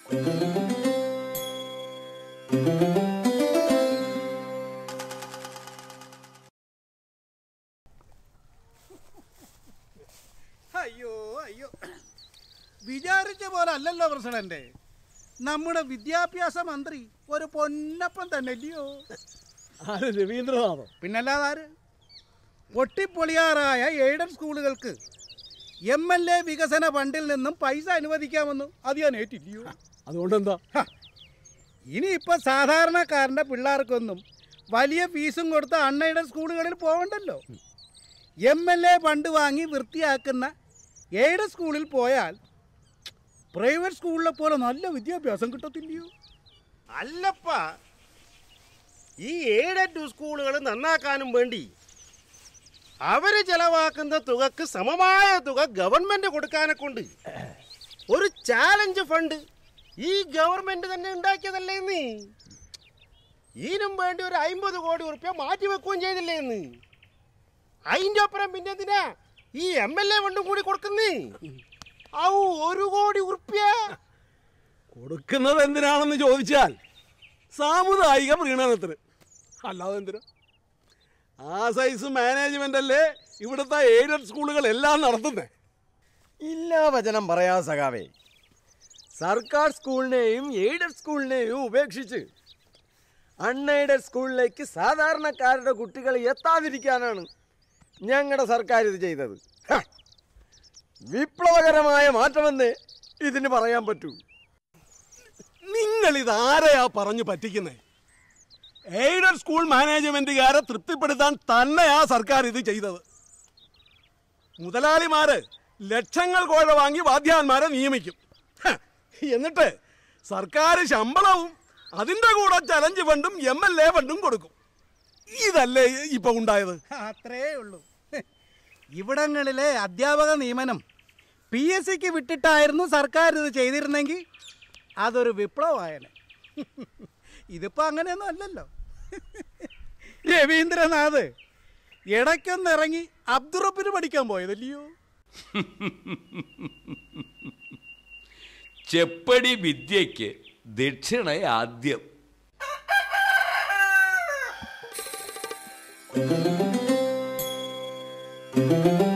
അയ്യോ അയ്യോ വിചാരിച്ച പോലെ അല്ലല്ലോ പ്രസിഡന്റ് നമ്മുടെ വിദ്യാഭ്യാസ മന്ത്രി ഒരു പൊന്നപ്പൻ തന്നെ അല്ലയോ ആര് രവീന്ദ്രനാഥോ പിന്നല്ലാതാര് പൊട്ടിപ്പൊളിയാറായ എയ്ഡഡ് സ്കൂളുകൾക്ക് എം എൽ എ വികസന ഫണ്ടിൽ നിന്നും പൈസ അനുവദിക്കാമെന്ന് അത് ഞാൻ ഏറ്റില്ലയോ അതുകൊണ്ടെന്താ ഹ, ഇനിയിപ്പോ സാധാരണക്കാരൻ്റെ പിള്ളേർക്കൊന്നും വലിയ ഫീസും കൊടുത്ത് അൺഎയ്ഡഡ് സ്കൂളുകളിൽ പോകണ്ടല്ലോ എം എൽ എ ഫണ്ട് വാങ്ങി വൃത്തിയാക്കുന്ന എയ്ഡഡ് സ്കൂളിൽ പോയാൽ പ്രൈവറ്റ് സ്കൂളിലെ പോലെ നല്ല വിദ്യാഭ്യാസം കിട്ടത്തില്ലയോ അല്ലപ്പ ഈ എയ്ഡഡ് സ്കൂളുകൾ നന്നാക്കാനും വേണ്ടി അവര് ചെലവാക്കുന്ന തുകക്ക് സമമായ തുക ഗവൺമെന്റ് കൊടുക്കാനെ കൊണ്ട് ഒരു ചാലഞ്ച് ഫണ്ട് ഈ ഗവൺമെന്റ് തന്നെ ഉണ്ടാക്കിയതല്ലേ എന്ന് ഇതിനും വേണ്ടി ഒരു അമ്പത് കോടി ഉറുപ്പ്യ മാറ്റി വെക്കുകയും ചെയ്തില്ലേ എന്ന് അതിന്റെ ഒപ്പരം പിന്നെ എന്തിനാ ഈ എം എൽ എ ഫണ്ടും കൂടി കൊടുക്കുന്നേ ഔ ഒരു കോടി ഉറുപ്പ്യ കൊടുക്കുന്നത് എന്തിനാണെന്ന് ചോദിച്ചാൽ സാമുദായിക പ്രീണനത്തിന് അല്ലാതെ എന്തിനാ ആ സൈസ് മാനേജ്മെന്റ് അല്ലേ ഇവിടുത്തെ എയ്ഡഡ് സ്കൂളുകൾ എല്ലാം നടത്തുന്നേ ഇല്ല വചനം പറയാ സഖാവേ സർക്കാർ സ്കൂളിനെയും എയ്ഡഡ് സ്കൂളിനെയും ഉപേക്ഷിച്ച് അൺഎയ്ഡഡ് സ്കൂളിലേക്ക് സാധാരണക്കാരുടെ കുട്ടികൾ എത്താതിരിക്കാനാണ് ഞങ്ങളുടെ സർക്കാർ ഇത് ചെയ്തത് ഹ! വിപ്ലവകരമായ മാറ്റമെന്ന് ഇതിന് പറയാൻ പറ്റൂ നിങ്ങൾ ഇത് ആരെയാ പറഞ്ഞു പറ്റിക്കുന്നേ എയ്ഡഡ് സ്കൂൾ മാനേജ്മെന്റുകാരെ തൃപ്തിപ്പെടുത്താൻ തന്നെയാ സർക്കാർ ഇത് ചെയ്തത് മുതലാളിമാര് ലക്ഷങ്ങൾ കോഴ വാങ്ങി വാദ്യാന്മാരെ നിയമിക്കും ഹ, എന്നിട്ട് സർക്കാർ ശമ്പളവും അതിന്റെ കൂടെ ചലഞ്ച് ഫണ്ടും എം എൽ എ ഫണ്ടും കൊടുക്കും ഇതല്ലേ ഇപ്പൊ ഉണ്ടായത് അത്രേ ഉള്ളൂ ഇവിടങ്ങളിലെ അധ്യാപക നിയമനം പി എസ് സിക്ക് വിട്ടിട്ടായിരുന്നു സർക്കാർ ഇത് ചെയ്തിരുന്നെങ്കിൽ അതൊരു വിപ്ലവമായനെ ഇതിപ്പോൾ അങ്ങനെയൊന്നും അല്ലല്ലോ രവീന്ദ്രനാഥ് ഇടയ്ക്കൊന്നിറങ്ങി അബ്ദുറപ്പിന് പഠിക്കാൻ പോയതല്ലയോ ചെപ്പടി വിദ്യയ്ക്ക് ദക്ഷിണ ആദ്യം ആ